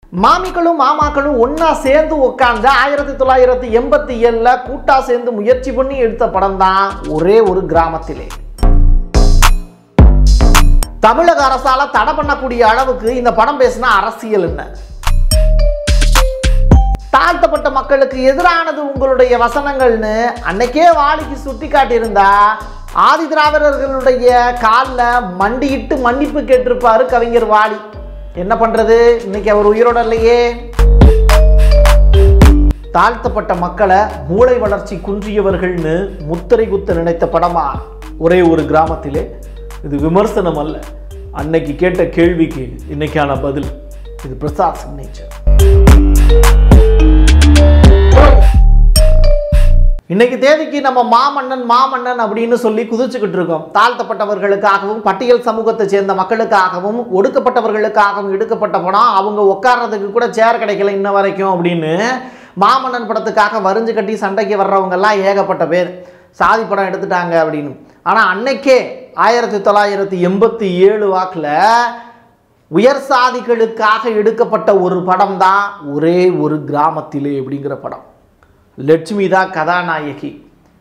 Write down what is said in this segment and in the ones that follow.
மாமிகளும் மாமாக்களும் ஒண்ணா சேர்ந்து உட்காந்து ஆயிரத்தி தொள்ளாயிரத்தி எண்பத்தி ஏழுல கூட்டா சேர்ந்து முயற்சி பண்ணி எடுத்த படம் தான் ஒரே ஒரு கிராமத்திலே தமிழக அரசால தடை பண்ணக்கூடிய அளவுக்கு இந்த படம் பேசின அரசியல் என்ன தாழ்த்தப்பட்ட மக்களுக்கு எதிரானது உங்களுடைய வசனங்கள்னு அன்னைக்கே வாளிக்கு சுட்டி காட்டியிருந்தா ஆதி திராவிடர்களுடைய காலில் மண்டியிட்டு மன்னிப்பு கேட்டிருப்பாரு கவிஞர் வாலி என்ன பண்றது இன்னைக்கு அவர் உயிரோட இல்லையே தாழ்த்தப்பட்ட மக்களை மூளை வளர்ச்சி குன்றியவர்கள்னு முத்திரை குத்த நினைத்த படமா ஒரே ஒரு கிராமத்திலே இது விமர்சனம் அல்ல அன்னைக்கு கேட்ட கேள்விக்கு இன்னைக்கான பதில் இது பிரசாத் சிக்னேச்சர் இன்னைக்கு தேதிக்கு நம்ம மாமன்னன் மாமன்னன் அப்படின்னு சொல்லி குதிச்சுக்கிட்டு இருக்கோம் தாழ்த்தப்பட்டவர்களுக்காகவும் பட்டியல் சமூகத்தை சேர்ந்த மக்களுக்காகவும் ஒடுக்கப்பட்டவர்களுக்காகவும் எடுக்கப்பட்ட படம் அவங்க உட்கார்றதுக்கு கூட சேர் கிடைக்கல இன்ன வரைக்கும் அப்படின்னு மாமன்னன் படத்துக்காக வரிஞ்சு கட்டி சண்டைக்கு வர்றவங்கெல்லாம் ஏகப்பட்ட பேர் சாதி படம் எடுத்துட்டாங்க அப்படின்னு ஆனால் அன்னைக்கே ஆயிரத்தி தொள்ளாயிரத்தி எண்பத்தி ஏழு வாக்கில் உயர் சாதிகளுக்காக எடுக்கப்பட்ட ஒரு படம் தான் ஒரே ஒரு கிராமத்திலே அப்படிங்கிற படம் லட்சுமி தான் கதாநாயகி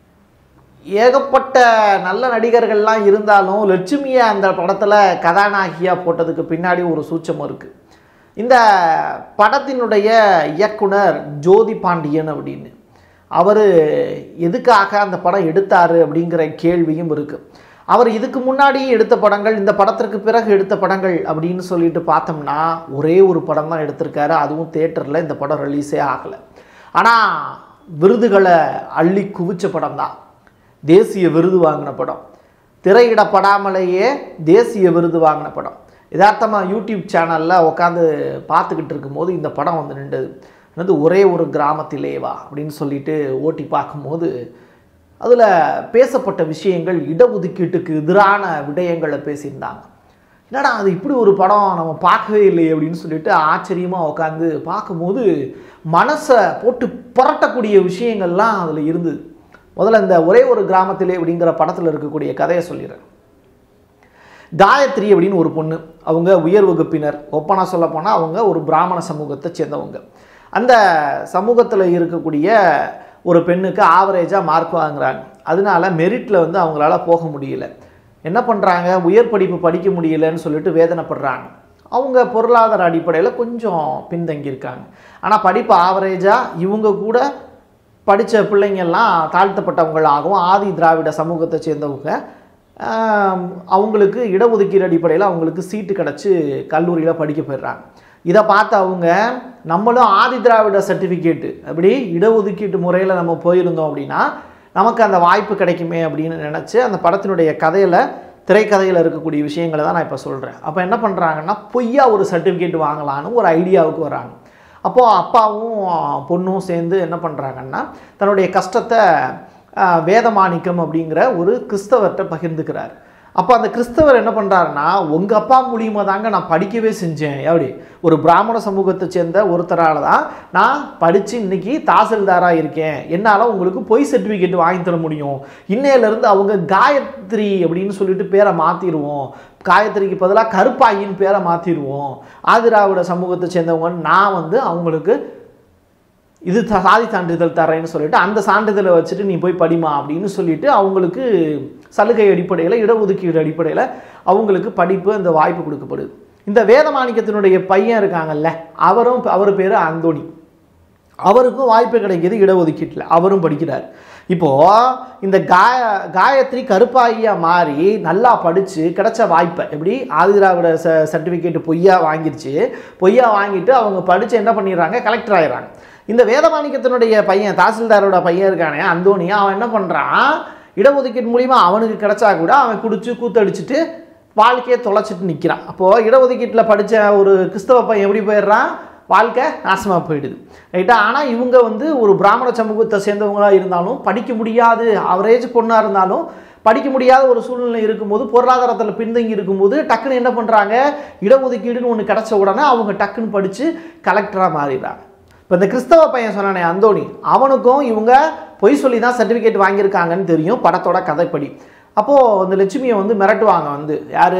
ஏகப்பட்ட நல்ல நடிகர்கள்லாம் இருந்தாலும் லட்சுமியை அந்த படத்தில் கதாநாயகியாக போட்டதுக்கு பின்னாடி ஒரு சூட்சம் இருக்குது இந்த படத்தினுடைய இயக்குனர் ஜோதி பாண்டியன் அப்படின்னு அவர் எதுக்காக அந்த படம் எடுத்தார் அப்படிங்கிற கேள்வியும் இருக்குது அவர் இதுக்கு முன்னாடி எடுத்த படங்கள் இந்த படத்திற்கு பிறகு எடுத்த படங்கள் அப்படின்னு சொல்லிட்டு பார்த்தோம்னா ஒரே ஒரு படம் தான் எடுத்திருக்காரு அதுவும் தேட்டரில் இந்த படம் ரிலீஸே ஆகலை ஆனால் விருதுகளை அள்ளி குவிச்ச படம் தான் தேசிய விருது வாங்கின படம் திரையிடப்படாமலேயே தேசிய விருது வாங்கின படம் யதார்த்தமாக யூடியூப் சேனலில் உட்காந்து பார்த்துக்கிட்டு இருக்கும்போது இந்த படம் வந்து நின்றது வந்து ஒரே ஒரு கிராமத்திலேவா அப்படின்னு சொல்லிட்டு ஓட்டி பார்க்கும்போது அதில் பேசப்பட்ட விஷயங்கள் இடஒதுக்கீட்டுக்கு எதிரான விடயங்களை பேசியிருந்தாங்க என்னடா அது இப்படி ஒரு படம் நம்ம பார்க்கவே இல்லையே அப்படின்னு சொல்லிட்டு ஆச்சரியமாக உட்காந்து பார்க்கும்போது மனசை போட்டு புரட்டக்கூடிய விஷயங்கள்லாம் அதில் இருந்தது முதல்ல இந்த ஒரே ஒரு கிராமத்திலே அப்படிங்கிற படத்தில் இருக்கக்கூடிய கதையை சொல்லிடுறேன் காயத்ரி அப்படின்னு ஒரு பொண்ணு அவங்க உயர் வகுப்பினர் ஒப்பனா சொல்ல போனால் அவங்க ஒரு பிராமண சமூகத்தை சேர்ந்தவங்க அந்த சமூகத்தில் இருக்கக்கூடிய ஒரு பெண்ணுக்கு ஆவரேஜாக மார்க் வாங்குறாங்க அதனால மெரிட்டில் வந்து அவங்களால போக முடியல என்ன பண்ணுறாங்க உயர் படிப்பு படிக்க முடியலன்னு சொல்லிட்டு வேதனைப்படுறாங்க அவங்க பொருளாதார அடிப்படையில் கொஞ்சம் பின்தங்கியிருக்காங்க ஆனால் படிப்பு ஆவரேஜாக இவங்க கூட படித்த பிள்ளைங்கள்லாம் தாழ்த்தப்பட்டவங்களாகவும் ஆதி திராவிட சமூகத்தை சேர்ந்தவங்க ஆம், அவங்களுக்கு இடஒதுக்கீடு அடிப்படையில் அவங்களுக்கு சீட்டு கிடச்சி கல்லூரியில் படிக்க போயிடுறாங்க இதை பார்த்து அவங்க நம்மளும் ஆதி திராவிட சர்டிஃபிகேட்டு அப்படி இடஒதுக்கீட்டு முறையில் நம்ம போயிருந்தோம் அப்படின்னா நமக்கு அந்த வாய்ப்பு கிடைக்குமே அப்படின்னு நினச்சி அந்த படத்தினுடைய கதையில் திரைக்கதையில் இருக்கக்கூடிய விஷயங்களை தான் நான் இப்போ சொல்கிறேன் அப்போ என்ன பண்ணுறாங்கன்னா பொய்யா ஒரு சர்டிஃபிகேட் வாங்கலான்னு ஒரு ஐடியாவுக்கு வராங்க அப்போது அப்பாவும் பொண்ணும் சேர்ந்து என்ன பண்ணுறாங்கன்னா தன்னுடைய கஷ்டத்தை ஆஹ், வேதமாணிக்கம் அப்படிங்கிற ஒரு கிறிஸ்தவர்கிட்ட பகிர்ந்துக்கிறார் அப்போ அந்த கிறிஸ்தவர் என்ன பண்ணுறாருன்னா உங்கள் அப்பா மூலியமாக தாங்க நான் படிக்கவே செஞ்சேன் எப்படி ஒரு பிராமண சமூகத்தை சேர்ந்த ஒருத்தரால் தான் நான் படித்து இன்னைக்கு தாசில்தாராக இருக்கேன் என்னால் உங்களுக்கு பொய் சர்டிஃபிகேட் வாங்கி தர முடியும் இன்னையிலேருந்து அவங்க காயத்ரி அப்படின்னு சொல்லிட்டு பேரை மாற்றிடுவோம் காயத்ரிக்கு பதிலாக கருப்பாயின்னு பேரை மாற்றிடுவோம் ஆதிராவிட சமூகத்தை சேர்ந்தவங்க நான் வந்து அவங்களுக்கு இது த- சாதி சான்றிதழ் தரேன்னு சொல்லிட்டு அந்த சான்றிதழை வச்சுட்டு நீ போய் படிமா அப்படின்னு சொல்லிட்டு அவங்களுக்கு சலுகை அடிப்படையில் இடஒதுக்கீடு அடிப்படையில் அவங்களுக்கு படிப்பு அந்த வாய்ப்பு கொடுக்கப்படுது இந்த வேதமாணிக்கத்தினுடைய பையன் இருக்காங்கல்ல அவரும் அவர் பேர் அந்தோணி அவருக்கும் வாய்ப்பு கிடைக்கிது இடஒதுக்கீட்டில் அவரும் படிக்கிறார் இப்போது இந்த காய காயத்ரி கருப்பாயியா மாறி நல்லா படித்து கிடைச்ச வாய்ப்பை எப்படி ஆதிதிராவிட ச சர்டிஃபிகேட் பொய்யா வாங்கிருச்சு பொய்யா வாங்கிட்டு அவங்க படித்து என்ன பண்ணிடுறாங்க கலெக்டர் ஆயிடுறாங்க இந்த வேதமாணிக்கத்தினுடைய பையன் தாசில்தாரோட பையன் இருக்கானே அந்தோணி அவன் என்ன பண்ணுறான் இடஒதுக்கீடு மூலிமா அவனுக்கு கிடைச்சா கூட அவன் குடிச்சு கூத்தடிச்சிட்டு வாழ்க்கையை தொலைச்சிட்டு நிற்கிறான் அப்போது இடஒதுக்கீட்டில் படித்த ஒரு கிறிஸ்தவ பையன் எப்படி போயிடுறான் வாழ்க்கை நாசமாக போயிடுது ரைட்டா ஆனால் இவங்க வந்து ஒரு பிராமண சமூகத்தை சேர்ந்தவங்களா இருந்தாலும் படிக்க முடியாது அவரேஜ் பொண்ணாக இருந்தாலும் படிக்க முடியாத ஒரு சூழ்நிலை இருக்கும்போது பொருளாதாரத்தில் பின்தங்கி இருக்கும்போது டக்குன்னு என்ன பண்ணுறாங்க இடஒதுக்கீடுன்னு ஒன்று கிடச்ச உடனே அவங்க டக்குன்னு படித்து கலெக்டராக மாறிடுறாங்க இப்போ இந்த கிறிஸ்தவ பையன் சொன்னானே அந்தோணி அவனுக்கும் இவங்க பொய் சொல்லி தான் சர்டிஃபிகேட் வாங்கியிருக்காங்கன்னு தெரியும் படத்தோட கதைப்படி அப்போது இந்த லட்சுமியை வந்து மிரட்டுவாங்க வந்து யார்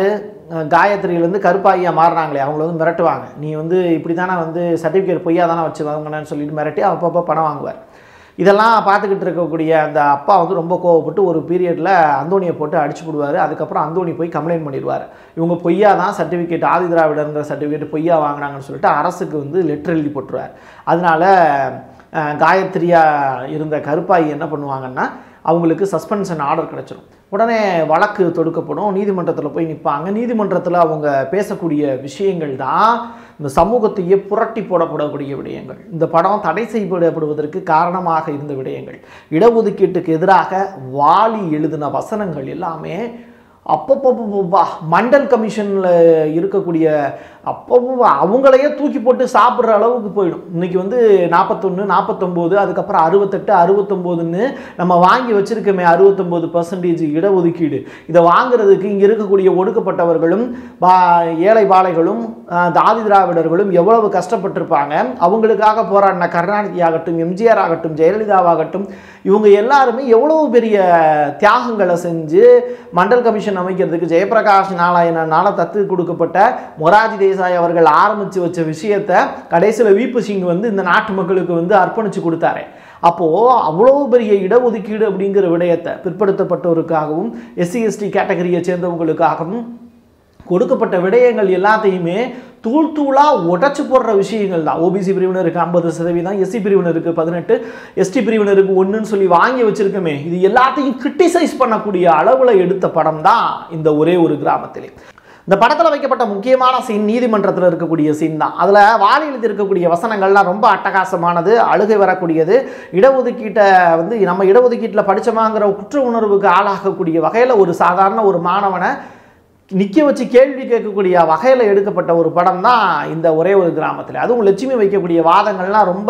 அஹ், காயத்ரியிலேருந்து கருப்பாயியா மாறினாங்களே அவங்கள வந்து மிரட்டுவாங்க நீ வந்து இப்படி தானே வந்து சர்டிஃபிகேட் பொய்யா தானே வச்சு வாங்கினேன்னு சொல்லிட்டு மிரட்டி அப்பப்போ பணம் வாங்குவார் இதெல்லாம் பார்த்துக்கிட்டு இருக்கக்கூடிய அந்த அப்பா வந்து ரொம்ப கோவப்பட்டு ஒரு பீரியடில் அந்தோணியை போட்டு அடிச்சு விடுவார் அதுக்கப்புறம் அந்தோணி போய் கம்ப்ளைண்ட் பண்ணிடுவார் இவங்க பொய்யா தான் சர்டிஃபிகேட் ஆதி திராவிடங்கிற சர்டிஃபிகேட் பொய்யா வாங்கினாங்கன்னு சொல்லிட்டு அரசுக்கு வந்து லெட்டர் எழுதி போட்டுருவார் அதனால அஹ், காயத்ரியா இருந்த கருப்பாயி என்ன பண்ணுவாங்கன்னா அவங்களுக்கு சஸ்பென்ஷன் ஆர்டர் கிடச்சிரும் உடனே வழக்கு தொடுக்கப்படும் நீதிமன்றத்தில் போய் நிற்பாங்க நீதிமன்றத்தில் அவங்க பேசக்கூடிய விஷயங்கள் தான் இந்த சமூகத்தையே புரட்டி போடப்படக்கூடிய விடயங்கள் இந்த படம் தடை செய்யப்படுவதற்கு காரணமாக இருந்த விடயங்கள் இடஒதுக்கீட்டுக்கு எதிராக வாலி எழுதின வசனங்கள் எல்லாமே அப்பப்பப்பா மண்டல் கமிஷனில் இருக்கக்கூடிய அப்பப்போ அவங்களையே தூக்கி போட்டு சாப்பிட்ற அளவுக்கு போயிடும் இன்னைக்கு வந்து நாற்பத்தொன்று நாற்பத்தொம்போது அதுக்கப்புறம் அறுபத்தெட்டு அறுபத்தொம்போதுன்னு நம்ம வாங்கி வச்சிருக்கோமே அறுபத்தொம்போது பர்சன்டேஜ் இடஒதுக்கீடு இதை வாங்குறதுக்கு இங்கே இருக்கக்கூடிய ஒடுக்கப்பட்டவர்களும் பா ஏழை பாலைகளும் ஆஹ், தாதி திராவிடர்களும் எவ்வளவு கஷ்டப்பட்டிருப்பாங்க அவங்களுக்காக போராடின கருணாநிதி ஆகட்டும் எம்ஜிஆர் ஆகட்டும் ஜெயலலிதாவாகட்டும் இவங்க எல்லாருமே எவ்வளவு பெரிய தியாகங்களை செஞ்சு மண்டல் கமிஷன் அமைக்கிறதுக்கு ஜெயபிரகாஷ் நாராயணனால தத்து கொடுக்கப்பட்ட மொராஜி தேசாய் அவர்கள் ஆரம்பித்து வச்ச விஷயத்தை கடைசியில் விபி சிங் வந்து இந்த நாட்டு மக்களுக்கு வந்து அர்ப்பணித்து கொடுத்தாரு அப்போது அவ்வளோ பெரிய இடஒதுக்கீடு அப்படிங்கிற விடயத்தை பிற்படுத்தப்பட்டவருக்காகவும் எஸ்சி எஸ்டி கேட்டகரியை சேர்ந்தவங்களுக்காகவும் கொடுக்கப்பட்ட விடயங்கள் எல்லாத்தையுமே தூள் தூளாக உடைச்சு போடுற விஷயங்கள் தான் ஓபிசி பிரிவினருக்கு ஐம்பது சதவீதம் எஸ்சி பிரிவினருக்கு பதினெட்டு எஸ்டி பிரிவினருக்கு ஒன்றுன்னு சொல்லி வாங்கி வச்சிருக்கோமே இது எல்லாத்தையும் கிரிட்டிசைஸ் பண்ணக்கூடிய அளவில் எடுத்த படம் தான் இந்த ஒரே ஒரு கிராமத்திலே இந்த படத்தில் வைக்கப்பட்ட முக்கியமான சீன் நீதிமன்றத்தில் இருக்கக்கூடிய சீன் தான் அதில் வாலி எழுதி இருக்கக்கூடிய வசனங்கள்லாம் ரொம்ப அட்டகாசமானது அழுகை வரக்கூடியது இடஒதுக்கீட்டை வந்து நம்ம இடஒதுக்கீட்டில் படித்தோமாங்கிற குற்ற உணர்வுக்கு ஆளாகக்கூடிய வகையில் ஒரு சாதாரண ஒரு மாணவனை நிற்க வச்சு கேள்வி கேட்கக்கூடிய வகையில் எடுக்கப்பட்ட ஒரு படம் தான் இந்த ஒரே ஒரு கிராமத்தில் அதுவும் லட்சுமி வைக்கக்கூடிய வாதங்கள்லாம் ரொம்ப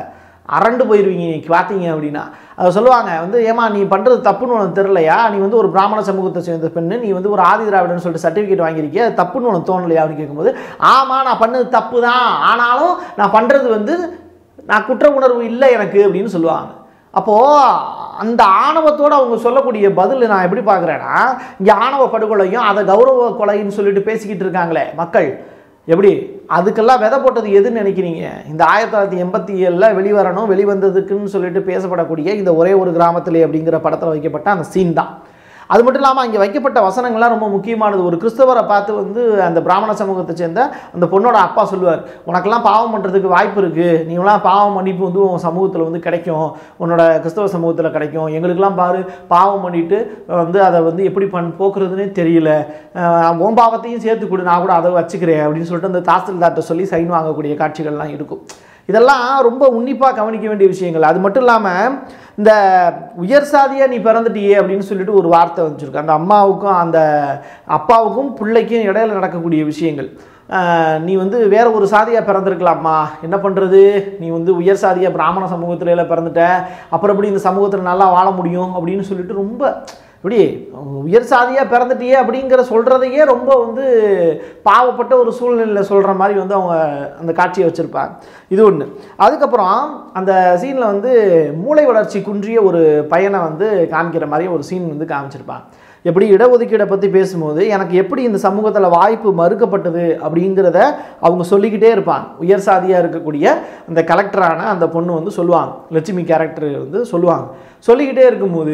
அரண்டு போயிருவீங்க இன்னைக்கு பார்த்தீங்க அப்படின்னா அதை சொல்லுவாங்க வந்து ஏமா நீ பண்ணுறது தப்புன்னு உனக்கு தெரிலையா நீ வந்து ஒரு பிராமண சமூகத்தை சேர்ந்த பெண்ணு நீ வந்து ஒரு ஆதி திராவிடன்னு சொல்லிட்டு சர்டிஃபிகேட் வாங்கியிருக்கிய அது தப்புன்னு உனக்கு தோணலையா அப்படின்னு கேட்கும்போது ஆமாம் நான் பண்ணது தப்பு தான் ஆனாலும் நான் பண்ணுறது வந்து நான் குற்ற உணர்வு இல்லை எனக்கு அப்படின்னு சொல்லுவாங்க அப்போது அந்த ஆணவத்தோடு அவங்க சொல்லக்கூடிய பதில் நான் எப்படி பார்க்குறேன்னா இங்கே ஆணவ படுகொலையும் அதை கௌரவ கொலைன்னு சொல்லிட்டு பேசிக்கிட்டு இருக்காங்களே மக்கள் எப்படி அதுக்கெல்லாம் விதை போட்டது எதுன்னு நினைக்கிறீங்க இந்த ஆயிரத்தி தொள்ளாயிரத்தி எண்பத்தி ஏழில் வெளிவரணும் வெளிவந்ததுக்குன்னு சொல்லிட்டு பேசப்படக்கூடிய இந்த ஒரே ஒரு கிராமத்திலே அப்படிங்கிற படத்தில் வைக்கப்பட்ட அந்த சீன் தான் அது மட்டும் இல்லாமல் அங்கே வைக்கப்பட்ட வசனங்கள்லாம் ரொம்ப முக்கியமானது ஒரு கிறிஸ்தவரை பார்த்து வந்து அந்த பிராமண சமூகத்தை சேர்ந்த அந்த பொண்ணோட அப்பா சொல்லுவார் உனக்கெல்லாம் பாவம் பண்ணுறதுக்கு வாய்ப்பு இருக்குது நீங்களாம் பாவம் மன்னிப்பு வந்து உன் சமூகத்தில் வந்து கிடைக்கும் உன்னோட கிறிஸ்தவ சமூகத்தில் கிடைக்கும் எங்களுக்கெல்லாம் பாரு பாவம் பண்ணிட்டு வந்து அதை வந்து எப்படி பண் போக்குறதுனே தெரியல அஹ் உன் பாவத்தையும் சேர்த்து கொடு நான் கூட அதை வச்சுக்கிறேன் அப்படின்னு சொல்லிட்டு அந்த தாசில்தார்ட்ட சொல்லி சைன் வாங்கக்கூடிய காட்சிகள்லாம் இருக்கும் இதெல்லாம் ரொம்ப உன்னிப்பாக கவனிக்க வேண்டிய விஷயங்கள் அது மட்டும் இல்லாமல் இந்த உயர் சாதியாக நீ பிறந்துட்டியே அப்படின்னு சொல்லிட்டு ஒரு வார்த்தை வந்துருக்கு அந்த அம்மாவுக்கும் அந்த அப்பாவுக்கும் பிள்ளைக்கும் இடையில நடக்கக்கூடிய விஷயங்கள் ஆஹ் நீ வந்து வேற ஒரு சாதியாக பிறந்திருக்கலாமா என்ன பண்ணுறது நீ வந்து உயர் சாதியாக பிராமண சமூகத்துல எல்லாம் பிறந்துட்ட அப்புறம் எப்படி இந்த சமூகத்தில் நல்லா வாழ முடியும் அப்படின்னு சொல்லிட்டு ரொம்ப இப்படி உயர் சாதியாக பிறந்துட்டியே அப்படிங்கிற சொல்கிறதையே ரொம்ப வந்து பாவப்பட்ட ஒரு சூழ்நிலையில் சொல்கிற மாதிரி வந்து அவங்க அந்த காட்சியை வச்சுருப்பாங்க இது ஒன்று அதுக்கப்புறம் அந்த சீனில் வந்து மூளை வளர்ச்சி குன்றிய ஒரு பையனை வந்து காமிக்கிற மாதிரி ஒரு சீன் வந்து காமிச்சிருப்பாங்க எப்படி இடஒதுக்கீடை பற்றி பேசும்போது எனக்கு எப்படி இந்த சமூகத்தில் வாய்ப்பு மறுக்கப்பட்டது அப்படிங்கிறத அவங்க சொல்லிக்கிட்டே இருப்பாங்க உயர் சாதியாக இருக்கக்கூடிய அந்த கலெக்டரான அந்த பொண்ணு வந்து சொல்லுவாங்க லட்சுமி கேரக்டர் வந்து சொல்லுவாங்க சொல்லிக்கிட்டே இருக்கும்போது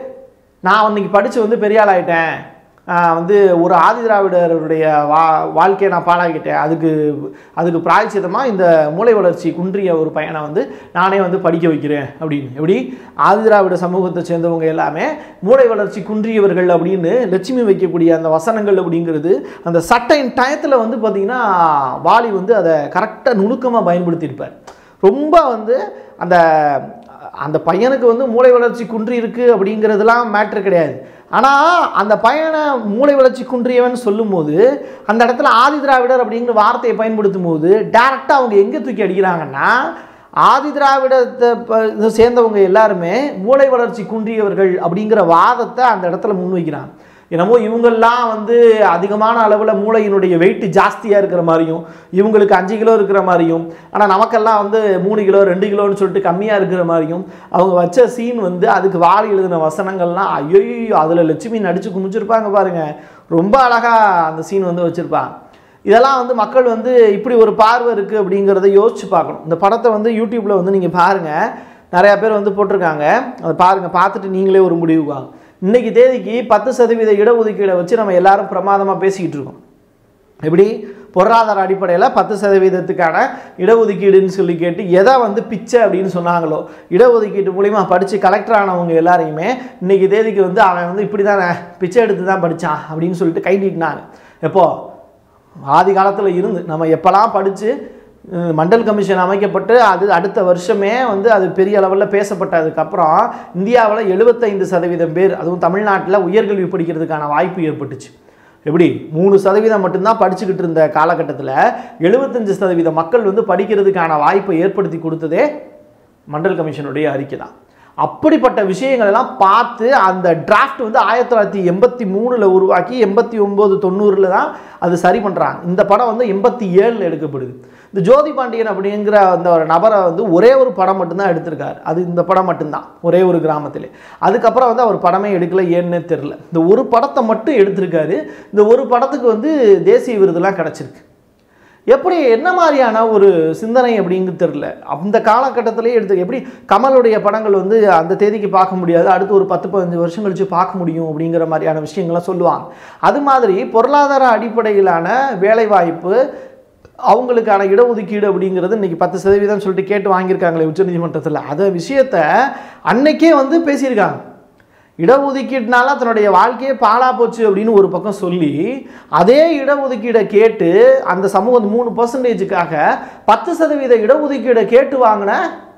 நான் அன்னைக்கு படித்து வந்து பெரிய ஆள் ஆயிட்டேன் ஆஹ் வந்து ஒரு ஆதி திராவிடருடைய வா வாழ்க்கையை நான் பாழாக்கிட்டேன் அதுக்கு அதுக்கு பிராய்ச்சிதமாக இந்த மூளை வளர்ச்சி குன்றிய ஒரு பையனை வந்து நானே வந்து படிக்க வைக்கிறேன் அப்படின்னு எப்படி ஆதி திராவிட சமூகத்தை சேர்ந்தவங்க எல்லாமே மூளை வளர்ச்சி குன்றியவர்கள் அப்படின்னு லட்சுமி வைக்கக்கூடிய அந்த வசனங்கள் அப்படிங்கிறது அந்த சட்டையின் டயத்தில் வந்து பார்த்திங்கன்னா வாலி வந்து அதை கரெக்டாக நுணுக்கமாக பயன்படுத்தியிருப்பார் ரொம்ப வந்து அந்த அந்த பையனுக்கு வந்து மூளை வளர்ச்சி குன்றி இருக்கு அப்படிங்கிறதுலாம் மேட்ரு கிடையாது ஆனால் அந்த பையனை மூளை வளர்ச்சி குன்றியவன் சொல்லும்போது அந்த இடத்துல ஆதி திராவிடர் அப்படிங்கிற வார்த்தையை பயன்படுத்தும் போது டேரெக்டாக அவங்க எங்கே தூக்கி அடிக்கிறாங்கன்னா ஆதி திராவிடத்தை ப- இதை சேர்ந்தவங்க எல்லாருமே மூளை வளர்ச்சி குன்றியவர்கள் அப்படிங்கிற வாதத்தை அந்த இடத்துல முன்வைக்கிறாங்க என்னமோ இவங்கெல்லாம் வந்து அதிகமான அளவில் மூளையினுடைய வெயிட் ஜாஸ்தியாக இருக்கிற மாதிரியும் இவங்களுக்கு அஞ்சு கிலோ இருக்கிற மாதிரியும் ஆனால் நமக்கெல்லாம் வந்து மூணு கிலோ ரெண்டு கிலோன்னு சொல்லிட்டு கம்மியாக இருக்கிற மாதிரியும் அவங்க வச்ச சீன் வந்து அதுக்கு வாரி எழுதின வசனங்கள்லாம் ஐயோ அதில் லட்சுமி நடித்து குமிச்சிருப்பாங்க பாருங்க ரொம்ப அழகாக அந்த சீன் வந்து வச்சுருப்பாங்க இதெல்லாம் வந்து மக்கள் வந்து இப்படி ஒரு பார்வை இருக்குது அப்படிங்கிறத யோசிச்சு பார்க்கணும் இந்த படத்தை வந்து யூடியூப்பில் வந்து நீங்கள் பாருங்கள் நிறையா பேர் வந்து போட்டிருக்காங்க அதை பாருங்கள் பார்த்துட்டு நீங்களே ஒரு முடிவுக்கு வாங்க இன்னைக்கு தேதிக்கு பத்து சதவீத இடஒதுக்கீடை வச்சு நம்ம எல்லாரும் பிரமாதமாக பேசிக்கிட்டு இருக்கோம் எப்படி பொருளாதார அடிப்படையில் பத்து சதவீதத்துக்கான இடஒதுக்கீடுன்னு சொல்லி கேட்டு எதை வந்து பிச்சை அப்படின்னு சொன்னாங்களோ இடஒதுக்கீட்டு மூலிமா படித்து கலெக்டர் ஆனவங்க எல்லாரையுமே இன்னைக்கு தேதிக்கு வந்து அவன் வந்து இப்படி தானே பிச்சை எடுத்து தான் படித்தான் அப்படின்னு சொல்லிட்டு கை நீட்டினாங்க எப்போ ஆதி காலத்தில் இருந்து நம்ம எப்போல்லாம் படித்து மண்டல் கமிஷன் அமைக்கப்பட்டு அது அடுத்த வருஷமே வந்து அது பெரிய அளவில் பேசப்பட்டதுக்கப்புறம் இந்தியாவில் எழுபத்தைந்து சதவீதம் பேர் அதுவும் தமிழ்நாட்டில் உயர்கல்வி படிக்கிறதுக்கான வாய்ப்பு ஏற்பட்டுச்சு எப்படி மூணு சதவீதம் மட்டும்தான் படிச்சுக்கிட்டு இருந்த காலகட்டத்தில் எழுபத்தஞ்சு சதவீத மக்கள் வந்து படிக்கிறதுக்கான வாய்ப்பை ஏற்படுத்தி கொடுத்ததே மண்டல் கமிஷனுடைய அறிக்கை தான் அப்படிப்பட்ட விஷயங்கள் எல்லாம் பார்த்து அந்த டிராஃப்ட் வந்து ஆயிரத்தி தொள்ளாயிரத்தி எண்பத்தி மூணில் உருவாக்கி எண்பத்தி ஒம்பது தொண்ணூறில் தான் அது சரி பண்ணுறாங்க இந்த படம் வந்து எண்பத்தி ஏழில் எடுக்கப்படுது இந்த ஜோதி பாண்டியன் அப்படிங்கிற அந்த ஒரு நபரை வந்து ஒரே ஒரு படம் மட்டும்தான் எடுத்திருக்காரு அது இந்த படம் மட்டும்தான் ஒரே ஒரு கிராமத்திலே அதுக்கப்புறம் வந்து அவர் படமே எடுக்கல ஏன்னே தெரில இந்த ஒரு படத்தை மட்டும் எடுத்திருக்காரு இந்த ஒரு படத்துக்கு வந்து தேசிய விருதுலாம் கிடச்சிருக்கு எப்படி என்ன மாதிரியான ஒரு சிந்தனை அப்படிங்கிறது தெரில அந்த காலகட்டத்திலேயே எடுத்து எப்படி கமலுடைய படங்கள் வந்து அந்த தேதிக்கு பார்க்க முடியாது அடுத்து ஒரு பத்து பதினஞ்சு வருஷம் கழிச்சு பார்க்க முடியும் அப்படிங்கிற மாதிரியான விஷயங்கள்லாம் சொல்லுவாங்க அது மாதிரி பொருளாதார அடிப்படையிலான வேலைவாய்ப்பு அவங்களுக்கான இடஒதுக்கீடு அப்படிங்கிறது இன்னைக்கு பத்து சதவீதம் சொல்லிட்டு கேட்டு வாங்கியிருக்காங்களே உச்சநீதிமன்றத்தில் அதை விஷயத்த அன்னைக்கே வந்து பேசியிருக்காங்க இடஒதுக்கீடுனால தன்னுடைய வாழ்க்கையே பாழா போச்சு அப்படின்னு ஒரு பக்கம் சொல்லி அதே இடஒதுக்கீடை கேட்டு அந்த சமூகம் மூணு பர்சன்டேஜுக்காக பத்து சதவீத இடஒதுக்கீடை கேட்டு வாங்கின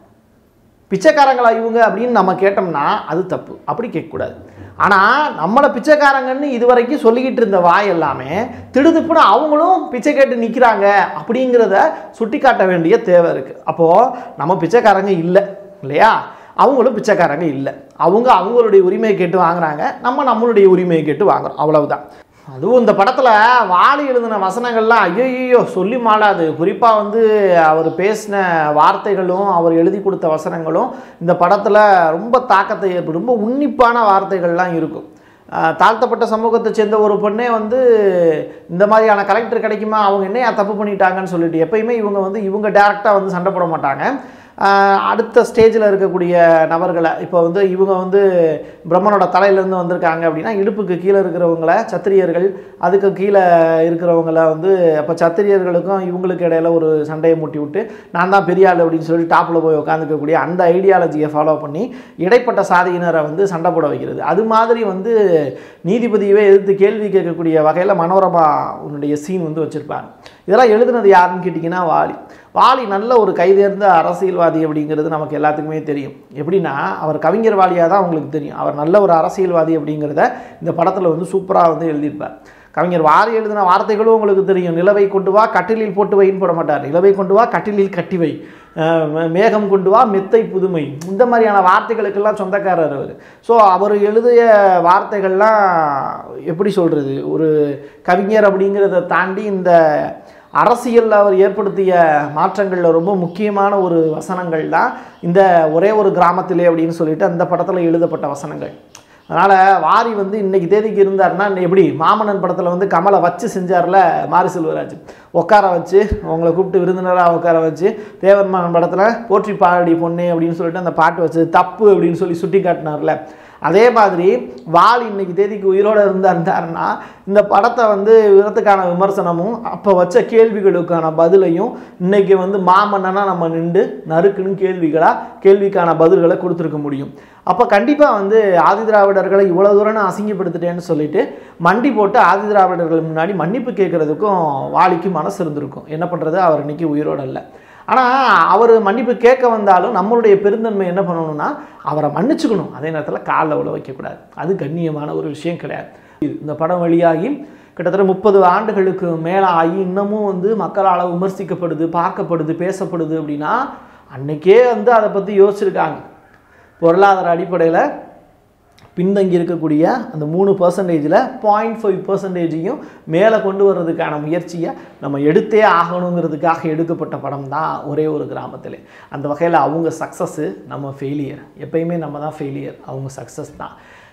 பிச்சைக்காரங்களா இவங்க அப்படின்னு நம்ம கேட்டோம்னா அது தப்பு அப்படி கேட்கக்கூடாது ஆனால் நம்மளை பிச்சைக்காரங்கன்னு இது வரைக்கும் சொல்லிக்கிட்டு இருந்த வாய் எல்லாமே திடுதிப்புன்னு அவங்களும் பிச்சை கேட்டு நிற்கிறாங்க அப்படிங்கிறத சுட்டி காட்ட வேண்டிய தேவை இருக்குது அப்போது நம்ம பிச்சைக்காரங்க இல்லை இல்லையா அவங்களும் பிச்சைக்காரங்க இல்லை அவங்க அவங்களுடைய உரிமையை கேட்டு வாங்குறாங்க நம்ம நம்மளுடைய உரிமையை கேட்டு வாங்குறோம் அவ்வளவுதான் அதுவும் இந்த படத்தில் வாலி எழுதின வசனங்கள்லாம் ஐயோ சொல்லி மாளாது குறிப்பாக வந்து அவர் பேசின வார்த்தைகளும் அவர் எழுதி கொடுத்த வசனங்களும் இந்த படத்தில் ரொம்ப தாக்கத்தை ஏற்படும் ரொம்ப உன்னிப்பான வார்த்தைகள்லாம் இருக்கும் ஆஹ் தாழ்த்தப்பட்ட சமூகத்தை சேர்ந்த ஒரு பொண்ணே வந்து இந்த மாதிரியான கலெக்டர் கிடைக்குமா அவங்க என்னையா தப்பு பண்ணிட்டாங்கன்னு சொல்லிட்டு எப்பயுமே இவங்க வந்து இவங்க டேரெக்டாக வந்து சண்டை போட மாட்டாங்க ஆஹ் அடுத்த ஸ்டேஜில் இருக்கக்கூடிய நபர்களை இப்போ வந்து இவங்க வந்து பிரம்மனோட தலையிலேருந்து வந்திருக்காங்க அப்படின்னா இடுப்புக்கு கீழே இருக்கிறவங்கள சத்திரியர்கள் அதுக்கு கீழே இருக்கிறவங்கள வந்து அப்போ சத்திரியர்களுக்கும் இவங்களுக்கு இடையில ஒரு சண்டையை மூட்டி விட்டு நான் தான் பெரிய ஆள் அப்படின்னு சொல்லி டாப்பில் போய் உட்காந்துக்கக்கூடிய அந்த ஐடியாலஜியை ஃபாலோ பண்ணி இடைப்பட்ட சாதியினரை வந்து சண்டை போட வைக்கிறது அது மாதிரி வந்து நீதிபதியவே எதிர்த்து கேள்வி கேட்கக்கூடிய வகையில் மனோரமா உன்னுடைய சீன் வந்து வச்சுருப்பாங்க இதெல்லாம் எழுதுனது யாருன்னு கேட்டிங்கன்னா வாலி வாலி நல்ல ஒரு கைதேர்ந்த அரசியல்வாதி அப்படிங்கிறது நமக்கு எல்லாத்துக்குமே தெரியும் எப்படின்னா அவர் கவிஞர் வாலியாக தான் உங்களுக்கு தெரியும் அவர் நல்ல ஒரு அரசியல்வாதி அப்படிங்கிறத இந்த படத்தில் வந்து சூப்பராக வந்து எழுதியிருப்பார் கவிஞர் வாரி எழுதின வார்த்தைகளும் உங்களுக்கு தெரியும் நிலவை கொண்டு வா கட்டிலில் போட்டு வைன்னு போட மாட்டார் நிலவை கொண்டு வா கட்டிலில் கட்டி வை அஹ் மே- மேகம் கொண்டு வா மெத்தை புதுமை இந்த மாதிரியான வார்த்தைகளுக்கெல்லாம் சொந்தக்காரர் அவர் ஸோ அவர் எழுதிய வார்த்தைகள்லாம் எப்படி சொல்கிறது ஒரு கவிஞர் அப்படிங்கிறத தாண்டி இந்த அரசியலில் அவர் ஏற்படுத்திய மாற்றங்களில் ரொம்ப முக்கியமான ஒரு வசனங்கள் தான் இந்த ஒரே ஒரு கிராமத்திலே அப்படின்னு சொல்லிட்டு அந்த படத்தில் எழுதப்பட்ட வசனங்கள் அதனால் வாரி வந்து இன்னைக்கு தேதிக்கு இருந்தாருன்னா எப்படி மாமன்னன் படத்தில் வந்து கமலை வச்சு செஞ்சார்ல மாரி செல்வராஜ் உட்கார வச்சு அவங்கள கூப்பிட்டு விருந்தினராக உட்கார வச்சு தேவன் மகன் படத்தில் போற்றி பாடி பொண்ணு அப்படின்னு சொல்லிட்டு அந்த பாட்டு வச்சது தப்பு அப்படின்னு சொல்லி சுட்டி காட்டினார்ல அதே மாதிரி வால் இன்னைக்கு தேதிக்கு உயிரோடு இருந்தா இருந்தாருன்னா இந்த படத்தை வந்து விதத்துக்கான விமர்சனமும் அப்போ வச்ச கேள்விகளுக்கான பதிலையும் இன்னைக்கு வந்து மாமன்னனா நம்ம நின்று நறுக்குன்னு கேள்விகளாக கேள்விக்கான பதில்களை கொடுத்துருக்க முடியும் அப்போ கண்டிப்பாக வந்து ஆதிதிராவிடர்களை இவ்வளோ தூரம் நான் அசிங்கப்படுத்திட்டேன்னு சொல்லிட்டு மண்டி போட்டு ஆதிதிராவிடர்கள் முன்னாடி மன்னிப்பு கேட்குறதுக்கும் வாலிக்கு மனசு இருந்திருக்கும் என்ன பண்ணுறது அவர் இன்னைக்கு உயிரோடு இல்லை ஆனால் அவர் மன்னிப்பு கேட்க வந்தாலும் நம்மளுடைய பெருந்தன்மை என்ன பண்ணணும்னா அவரை மன்னிச்சுக்கணும் அதே நேரத்தில் காலில் உள்ள வைக்கக்கூடாது அது கண்ணியமான ஒரு விஷயம் கிடையாது இது இந்த படம் வெளியாகி கிட்டத்தட்ட முப்பது ஆண்டுகளுக்கு மேலே ஆகி இன்னமும் வந்து மக்களால் விமர்சிக்கப்படுது பார்க்கப்படுது பேசப்படுது அப்படின்னா அன்னைக்கே வந்து அதை பற்றி யோசிச்சிருக்காங்க பொருளாதார அடிப்படையில் பின்தங்கி இருக்கக்கூடிய அந்த மூணு பர்சன்டேஜில் பாயிண்ட் ஃபைவ் பர்சன்டேஜையும் மேலே கொண்டு வர்றதுக்கான முயற்சியை நம்ம எடுத்தே ஆகணுங்கிறதுக்காக எடுக்கப்பட்ட படம் தான் ஒரே ஒரு கிராமத்தில் அந்த வகையில் அவங்க சக்ஸஸ்ஸு நம்ம ஃபெயிலியர் எப்பயுமே நம்ம தான் ஃபெயிலியர் அவங்க சக்ஸஸ் தான்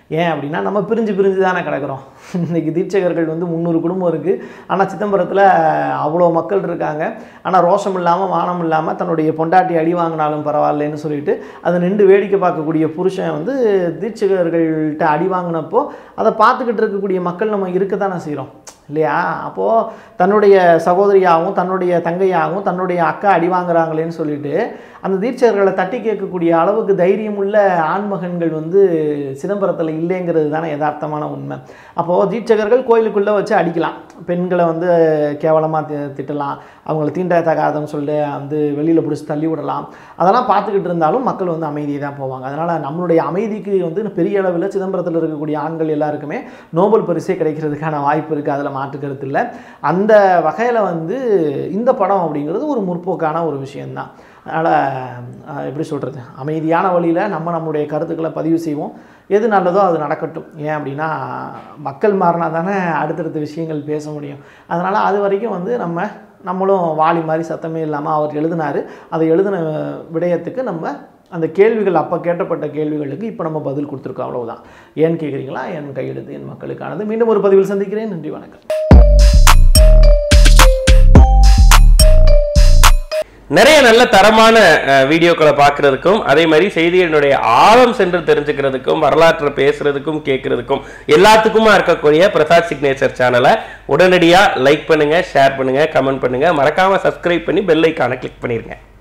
ஏன் அப்படின்னா நம்ம பிரிஞ்சு பிரிஞ்சு தானே கிடக்கிறோம் இன்றைக்கி தீட்சகர்கள் வந்து முந்நூறு குடும்பம் இருக்குது ஆனால் சிதம்பரத்தில் அவ்வளோ மக்கள் இருக்காங்க ஆனால் ரோஷம் இல்லாமல் மானம் இல்லாமல் தன்னுடைய பொண்டாட்டி அடி வாங்கினாலும் பரவாயில்லைன்னு சொல்லிட்டு அதை நின்று வேடிக்கை பார்க்கக்கூடிய புருஷன் வந்து தீட்சகர்கள்ட்ட அடி வாங்கினப்போ அதை பார்த்துக்கிட்டு இருக்கக்கூடிய மக்கள் நம்ம இருக்க தானே செய்கிறோம் இல்லையா அப்போது தன்னுடைய சகோதரியாகவும் தன்னுடைய தங்கையாகவும் தன்னுடைய அக்கா அடி வாங்குறாங்களேன்னு சொல்லிட்டு அந்த தீட்சகர்களை தட்டி கேட்கக்கூடிய அளவுக்கு தைரியம் உள்ள ஆண்மகன்கள் வந்து சிதம்பரத்தில் இல்லைங்கிறது தானே யதார்த்தமான உண்மை அப்போது தீட்சகர்கள் கோயிலுக்குள்ளே வச்சு அடிக்கலாம் பெண்களை வந்து கேவலமாக திட்டலாம் அவங்கள தீண்டத்தகாதன்னு சொல்லி வந்து வெளியில் பிடிச்சி தள்ளி விடலாம் அதெல்லாம் பார்த்துக்கிட்டு இருந்தாலும் மக்கள் வந்து அமைதியை தான் போவாங்க அதனால் நம்மளுடைய அமைதிக்கு வந்து பெரிய அளவில் சிதம்பரத்தில் இருக்கக்கூடிய ஆண்கள் எல்லாருக்குமே நோபல் பரிசே கிடைக்கிறதுக்கான வாய்ப்பு இருக்குது அதில் மாற்று கருத்து இல்லை அந்த வகையில் வந்து இந்த படம் அப்படிங்கிறது ஒரு முற்போக்கான ஒரு விஷயந்தான் அதனால் எப்படி சொல்கிறது அமைதியான வழியில் நம்ம நம்முடைய கருத்துக்களை பதிவு செய்வோம் எது நல்லதோ அது நடக்கட்டும் ஏன் அப்படின்னா மக்கள் மாறினா தானே அடுத்தடுத்த விஷயங்கள் பேச முடியும் அதனால் அது வரைக்கும் வந்து நம்ம நம்மளும் வாலி மாதிரி சத்தமே இல்லாமல் அவர் எழுதினார் அதை எழுதின விடயத்துக்கு நம்ம அந்த கேள்விகள் அப்போ கேட்டப்பட்ட கேள்விகளுக்கு இப்போ நம்ம பதில் கொடுத்துருக்கோம் அவ்வளவுதான் ஏன்னு கேட்குறீங்களா என் கையெழுத்து என் மக்களுக்கானது மீண்டும் ஒரு பதிவில் சந்திக்கிறேன் நன்றி வணக்கம் நிறைய நல்ல தரமான அஹ், வீடியோக்களை பார்க்கறதுக்கும் அதே மாதிரி செய்திகளினுடைய ஆழம் சென்று தெரிஞ்சுக்கிறதுக்கும் வரலாற்றை பேசுறதுக்கும் கேட்கறதுக்கும் எல்லாத்துக்குமா இருக்கக்கூடிய பிரசாத் சிக்னேச்சர் சேனலை உடனடியாக லைக் பண்ணுங்க ஷேர் பண்ணுங்க கமெண்ட் பண்ணுங்க மறக்காம சப்ஸ்கிரைப் பண்ணி பெல் ஐக்கானை கிளிக் பண்ணிருங்க